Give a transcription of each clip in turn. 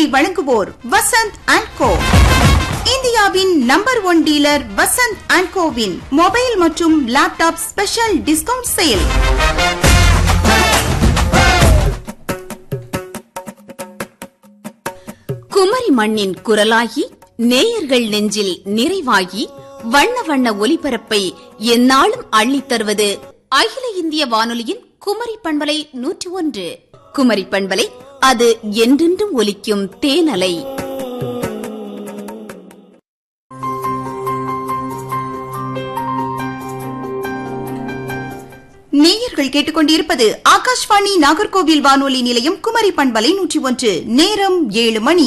வழங்குவோர் Vasanth and co இந்தியாவின் number one dealer Vasanth and கோவின் மொபைல் மற்றும் laptop special discount sale Kumari மண்ணின் குரலாகி நேயர்கள் நெஞ்சில் நிறைவாகி வண்ண வண்ண ஒலிபரப்பை எந்நாளும் அள்ளித் தருவது அகில இந்திய வானொலியின் குமரி பண்பலை நூற்றி ஒன்று குமரி பண்பலை அது என்றென்றும் ஒலிக்கும் தேனலை நேயர்கள் கேட்டுக்கொண்டிருப்பது ஆகாஷ்வாணி நாகர்கோவில் வானொலி நிலையம் குமரி பண்பலை நூற்றி ஒன்று நேரம் ஏழு மணி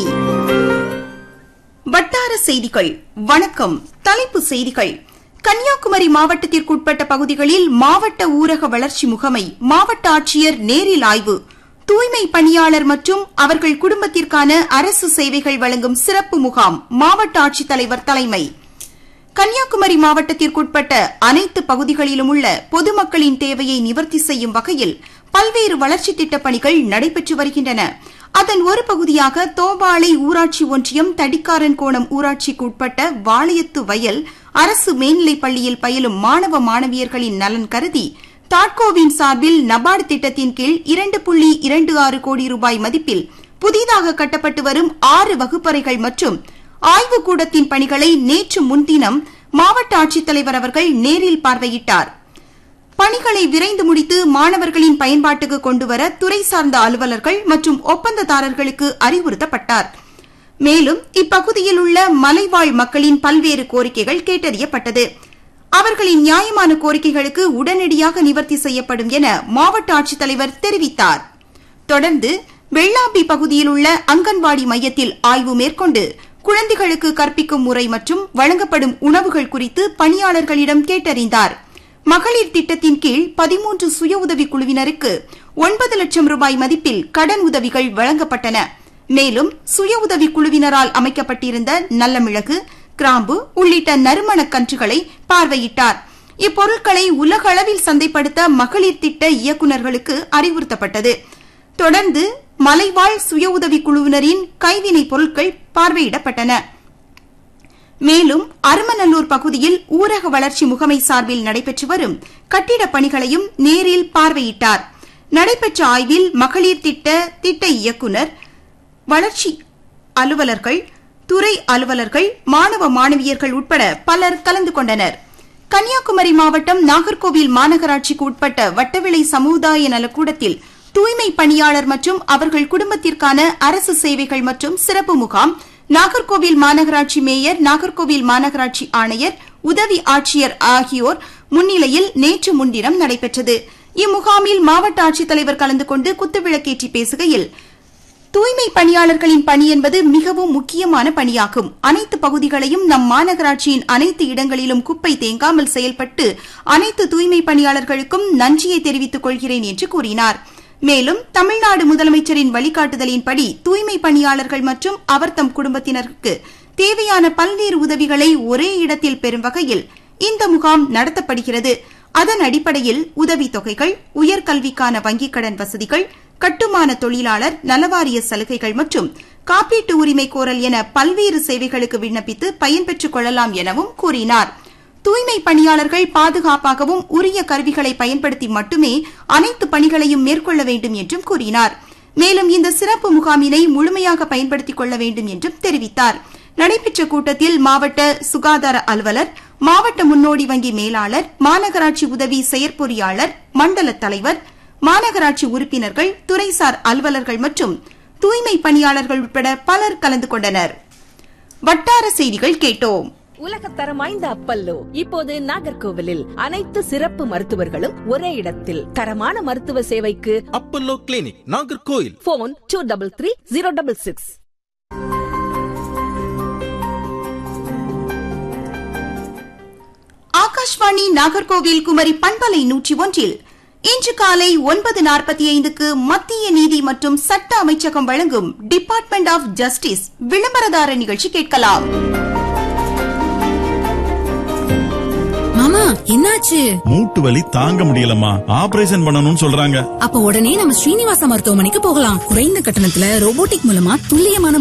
வட்டார செய்திகள் வணக்கம் தலைப்பு செய்திகள் கன்னியாகுமரி மாவட்டத்திற்குட்பட்ட பகுதிகளில் மாவட்ட ஊரக வளர்ச்சி முகமை மாவட்ட ஆட்சியர் நேரில் ஆய்வு தூய்மை பணியாளர் மற்றும் அவர்கள் குடும்பத்திற்கான அரசு சேவைகள் வழங்கும் சிறப்பு முகாம் மாவட்ட ஆட்சித்தலைவர் தலைமை கன்னியாகுமரி மாவட்டத்திற்குட்பட்ட அனைத்து பகுதிகளிலும் உள்ள பொதுமக்களின் தேவையை நிவர்த்தி செய்யும் வகையில் பல்வேறு வளர்ச்சித் திட்டப் பணிகள் நடைபெற்று வருகின்றன அதன் ஒரு பகுதியாக தோவாளை ஊராட்சி ஒன்றியம் தடிக்காரன் கோணம் ஊராட்சிக்கு உட்பட்ட வாளையத்து வயல் அரசு மேல்நிலைப் பள்ளியில் பயிலும் மாணவ மாணவியர்களின் நலன் கருதி தாட்கோவின் சார்பில் நபார்டு திட்டத்தின் கீழ் இரண்டு புள்ளி இரண்டு ஆறு கோடி ரூபாய் மதிப்பில் புதிதாக கட்டப்பட்டு வரும் ஆறு வகுப்பறைகள் மற்றும் ஆய்வுக்கூடத்தின் பணிகளை நேற்று முன்தினம் மாவட்ட ஆட்சித்தலைவர் அவர்கள் நேரில் பார்வையிட்டார் பணிகளை விரைந்து முடித்து மாணவர்களின் பயன்பாட்டுக்கு கொண்டுவர துறை சார்ந்த அலுவலர்கள் மற்றும் ஒப்பந்ததாரர்களுக்கு அறிவுறுத்தப்பட்டார் மேலும் இப்பகுதியில் உள்ள மலைவாழ் மக்களின் பல்வேறு கோரிக்கைகள் கேட்டறியப்பட்டது அவர்களின் நியாயமான கோரிக்கைகளுக்கு உடனடியாக நிவர்த்தி செய்யப்படும் என மாவட்ட ஆட்சித்தலைவர் தெரிவித்தார் தொடர்ந்து வெள்ளாம்பி பகுதியில் உள்ள அங்கன்வாடி மையத்தில் ஆய்வு மேற்கொண்டு குழந்தைகளுக்கு கற்பிக்கும் முறை மற்றும் வழங்கப்படும் உணவுகள் குறித்து பணியாளர்களிடம் கேட்டறிந்தார் மகளிர் திட்டத்தின் கீழ் பதிமூன்று சுய உதவி குழுவினருக்கு ஒன்பது லட்சம் ரூபாய் மதிப்பில் கடன் உதவிகள் வழங்கப்பட்டன மேலும் சுய உதவி குழுவினரால் அமைக்கப்பட்டிருந்த நல்ல மிளகு கிராம்பு உள்ளிட்ட நறுமணக் கன்றுகளை பார்வையிட்டார் இப்பொருட்களை உலக அளவில் சந்தைப்படுத்த மகளிர் திட்ட இயக்குநர்களுக்கு அறிவுறுத்தப்பட்டது தொடர்ந்து மலைவாழ் சுய உதவி குழுவினரின் கைவினைப் பொருட்கள் பார்வையிடப்பட்டன மேலும் அருமநல்லூர் பகுதியில் ஊரக வளர்ச்சி முகமை சார்பில் நடைபெற்று வரும் கட்டிடப் பணிகளையும் நேரில் பார்வையிட்டார் நடைபெற்ற ஆய்வில் மகளிர் திட்ட திட்ட இயக்குநர் வளர்ச்சி அலுவலர்கள் துறை அலுவலர்கள் மாணவ மாணவியர்கள் உட்பட பலர் கலந்து கொண்டனர் கன்னியாகுமரி மாவட்டம் நாகர்கோவில் மாநகராட்சிக்கு உட்பட்ட வட்டவிளை சமுதாய நலக்கூடத்தில் தூய்மை பணியாளர் மற்றும் அவர்கள் குடும்பத்திற்கான அரசு சேவைகள் மற்றும் சிறப்பு முகாம் நாகர்கோவில் மாநகராட்சி மேயர் நாகர்கோவில் மாநகராட்சி ஆணையர் உதவி ஆட்சியர் ஆகியோர் முன்னிலையில் நேற்று முன்தினம் நடைபெற்றது இம்முகாமில் மாவட்ட ஆட்சித்தலைவர் கலந்து கொண்டு குத்துவிளக்கேற்றி பேசுகையில் தூய்மை பணியாளர்களின் பணி என்பது மிகவும் முக்கியமான பணியாகும் அனைத்து பகுதிகளையும் நம் மாநகராட்சியின் அனைத்து இடங்களிலும் குப்பை தேங்காமல் செயல்பட்டு அனைத்து தூய்மை பணியாளர்களுக்கும் நன்றியை தெரிவித்துக் கொள்கிறேன் என்று கூறினார் மேலும் தமிழ்நாடு முதலமைச்சரின் வழிகாட்டுதலின்படி தூய்மை பணியாளர்கள் மற்றும் அவர் தம் குடும்பத்தினருக்கு தேவையான பல்வேறு உதவிகளை ஒரே இடத்தில் பெறும் வகையில் இந்த முகாம் நடத்தப்படுகிறது அதன் அடிப்படையில் உதவித் தொகைகள் உயர்கல்விக்கான வங்கிக் கடன் வசதிகள் கட்டுமான தொழிலாளர் நலவாரிய சலுகைகள் மற்றும் காப்பீட்டு உரிமை கோரல் என பல்வேறு சேவைகளுக்கு விண்ணப்பித்து பயன்பெற்றுக் கொள்ளலாம் எனவும் கூறினார் தூய்மை பணியாளர்கள் பாதுகாப்பாகவும் உரிய கருவிகளை பயன்படுத்தி மட்டுமே அனைத்து பணிகளையும் மேற்கொள்ள வேண்டும் என்றும் கூறினார் மேலும் இந்த சிறப்பு முகாமினை முழுமையாக பயன்படுத்திக் கொள்ள வேண்டும் என்றும் தெரிவித்தார் நடைபெற்ற கூட்டத்தில் மாவட்ட சுகாதார அலுவலர் மாவட்ட முன்னோடி வங்கி மேலாளர் மாநகராட்சி உதவி செயற்பொறியாளர் மண்டல தலைவர் மாநகராட்சி உறுப்பினர்கள் துறைசார் அலுவலர்கள் மற்றும் தூய்மை பணியாளர்கள் உட்பட பலர் கலந்து கொண்டனர் வட்டார செய்திகள் கேட்டோம் உலகத்தரம் வாய்ந்த அப்பல்லோ இப்போது நாகர்கோவிலில் அனைத்து சிறப்பு மருத்துவர்களும் ஒரே இடத்தில் தரமான மருத்துவ சேவைக்கு Apollo clinic Nagercoil phone two double three zero double six Akashvani Nagercoil Kumari பண்பலை நூற்றி ஒன்றில் இன்று காலை ஒன்பது நாற்பத்தி ஐந்துக்கு மத்திய நீதி மற்றும் சட்ட அமைச்சகம் வழங்கும் டிபார்ட்மெண்ட் ஆஃப் ஜஸ்டிஸ் விளம்பரதார நிகழ்ச்சி கேட்கலாம் மாமா என்னாச்சு மூட்டு வலி தாங்க முடியலம்மா ஆபரேஷன் பண்ணணும்னு சொல்றாங்க அப்ப உடனே நம்ம ஸ்ரீனிவாச மருத்துவமனைக்கு போகலாம் குறைந்த கட்டணத்துல ரோபோட்டிக் மூலமா துல்லியமான